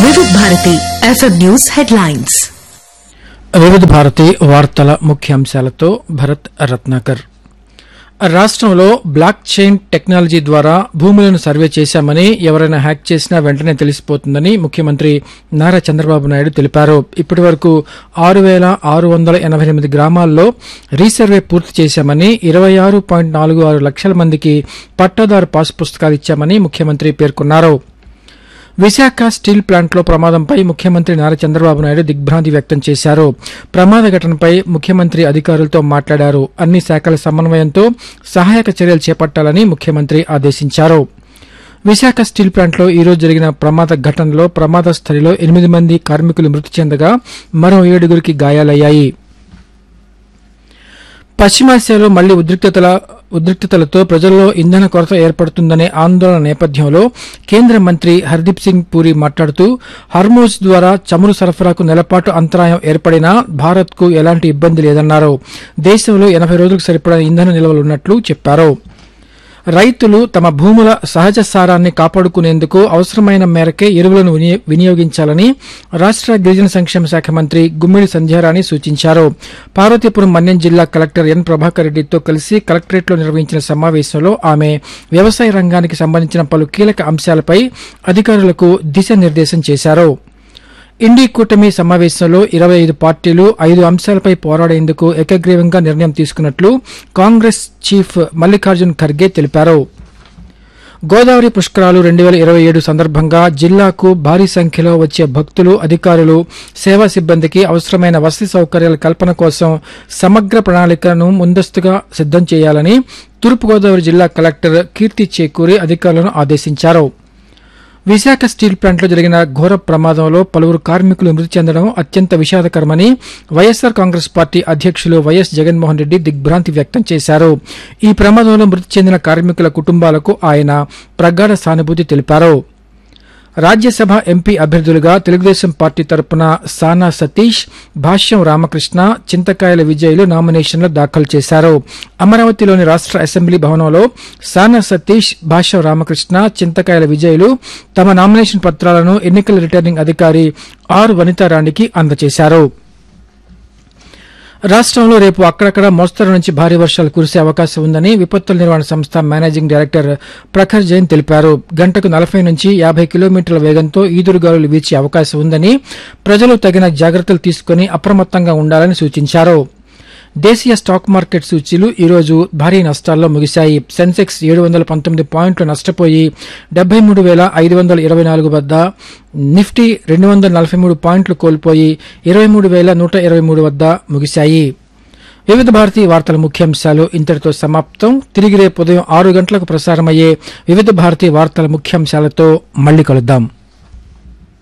వివిధ Bharati FM news headlines వివిధ భారతి వార్తల ముఖ్యాంశాలతో భరత్ రత్నాకర్ రాష్ట్రంలో బ్లాక్ చైన్ టెక్నాలజీ ద్వారా భూములను సర్వే చేశామని ఎవరైనా హ్యాక్ చేసినా వెంటనే తెలిసిపోతుందని ముఖ్యమంత్రి నారా చంద్రబాబు నాయుడు తెలిపారు ఇప్పటి వరకు ఆరు వేల ఆరు వందల ఎనభై ఎనిమిది గ్రామాల్లో రీసర్వే పూర్తి చేశామని ఇరవై ఆరు పాయింట్ నాలుగు ఆరు లక్షల మందికి పట్టాదారు పాస్ పుస్తకాలు ఇచ్చామని ముఖ్యమంత్రి పేర్కొన్నారు విశాఖ స్టీల్ ప్లాంట్లో ప్రమాదంపై ముఖ్యమంత్రి నారా చంద్రబాబు నాయుడు దిగ్భ్రాంతి వ్యక్తం చేశారు ప్రమాద ఘటనపై ముఖ్యమంత్రి అధికారులతో మాట్లాడారు అన్ని శాఖల సమన్వయంతో సహాయక చర్యలు చేపట్టాలని ముఖ్యమంత్రి ఆదేశించారు విశాఖ స్టీల్ ప్లాంట్లో ఈ రోజు జరిగిన ప్రమాద ఘటనలో ప్రమాద స్థలిలో ఎనిమిది మంది కార్మికులు మృతి చెందగా మరో ఏడుగురికి గాయాలయ్యాయి పశ్చిమాసియాలో మళ్లీ ఉద్రిక్తతల ఉద్రిక్తతలతో ప్రజల్లో ఇంధన కొరత ఏర్పడుతుందనే ఆందోళన నేపథ్యంలో కేంద్ర మంత్రి హర్దీప్ సింగ్ పూరి మాట్లాడుతూ హర్మోజ్ ద్వారా చమురు సరఫరాకు నెలపాటు అంతరాయం ఏర్పడినా భారత్కు ఎలాంటి ఇబ్బంది లేదన్నారు దేశంలో ఎనభై రోజులకు సరిపడా ఇంధన నిల్వలున్నట్లు చెప్పారు రైతులు తమ భూముల సహజ సారాన్ని కాపాడుకునేందుకు అవసరమైన మేరకే ఎరువులను వినియో- వినియోగించాలని రాష్ట్ర గిరిజన సంక్షేమ శాఖ మంత్రి గుమ్మిడి సంధ్యారాణి సూచించారు పార్వతీపురం మన్యం జిల్లా కలెక్టర్ ఎన్ ప్రభాకర్ రెడ్డితో కలిసి కలెక్టరేట్లో నిర్వహించిన సమావేశంలో ఆమె వ్యవసాయ రంగానికి సంబంధించిన పలు కీలక అంశాలపై అధికారులకు దిశానిర్దేశం చేశారు ఇండి కూటమి సమావేశంలో ఇరవై ఐదు పార్టీలు ఐదు అంశాలపై పోరాడేందుకు ఏకగ్రీవంగా నిర్ణయం తీసుకున్నట్లు కాంగ్రెస్ చీఫ్ మల్లికార్జున్ ఖర్గే తెలిపారు గోదావరి పుష్కరాలు రెండు వేల ఇరవై ఏడు సందర్భంగా జిల్లాకు భారీ సంఖ్యలో వచ్చే భక్తులు అధికారులు సేవా సిబ్బందికి అవసరమైన వసతి సౌకర్యాల కల్పన కోసం సమగ్ర ప్రణాళికను ముందస్తుగా సిద్దం చేయాలని తూర్పుగోదావరి జిల్లా కలెక్టర్ కీర్తి చేకూరి అధికారులను ఆదేశించారు విశాఖ స్టీల్ ప్లాంట్లో జరిగిన ఘోర ప్రమాదంలో పలువురు కార్మికులు మృతి చెందడం అత్యంత విషాదకరమని వైఎస్సార్ కాంగ్రెస్ పార్టీ అధ్యక్షులు వైఎస్ జగన్మోహన్ రెడ్డి దిగ్భ్రాంతి వ్యక్తం చేశారు ఈ ప్రమాదంలో మృతి చెందిన కార్మికుల కుటుంబాలకు ఆయన ప్రగాఢ సానుభూతి తెలిపారు రాజ్యసభ ఎంపీ అభ్యర్థులుగా తెలుగుదేశం పార్టీ తరపున సానా సతీష్ భాష్యం రామకృష్ణ చింతకాయల విజయులు నామినేషన్లు దాఖలు చేశారు అమరావతిలోని రాష్ట్ర అసెంబ్లీ భవనంలో సానా సతీష్ భాష్యం రామకృష్ణ చింతకాయల విజయులు తమ నామినేషన్ పత్రాలను ఎన్నికల రిటర్నింగ్ అధికారి ఆర్ వనితారాణికి అందజేశారు రాష్ట్రంలో రేపు అక్కడక్కడ మోస్తరు నుంచి భారీ వర్షాలు కురిసే అవకాశం ఉందని విపత్తుల నిర్వహణ సంస్థ మేనేజింగ్ డైరెక్టర్ ప్రఖర్ జైన్ తెలిపారు గంటకు నలభై నుంచి యాభై కిలోమీటర్ల వేగంతో ఈదురుగాలులు వీచే అవకాశం ఉందని ప్రజలు తగిన జాగ్రత్తలు తీసుకుని అప్రమత్తంగా ఉండాలని సూచించారు దేశీయ స్టాక్ మార్కెట్ సూచీలు ఈ రోజు భారీ నష్టాల్లో ముగిశాయి సెన్సెక్స్ ఏడు వందల పంతొమ్మిది పాయింట్లు నష్టపోయి డెబ్బై మూడు వేల ఐదు వందల ఇరవై నాలుగు వద్ద నిఫ్టీ రెండు వందల నలభై మూడు పాయింట్లు కోల్పోయి ఇరవై మూడు వేల నూట ఇరవై మూడు వద్ద ముగిశాయి వివిధ భారతి వార్తల ముఖ్యాంశాలు ఇంతటితో సమాప్తం తిరిగి రేపు ఉదయం ఆరు గంటలకు ప్రసారమయ్యే వివిధ భారతి వార్తల ముఖ్యాంశాలతో మళ్ళీ కలుద్దాం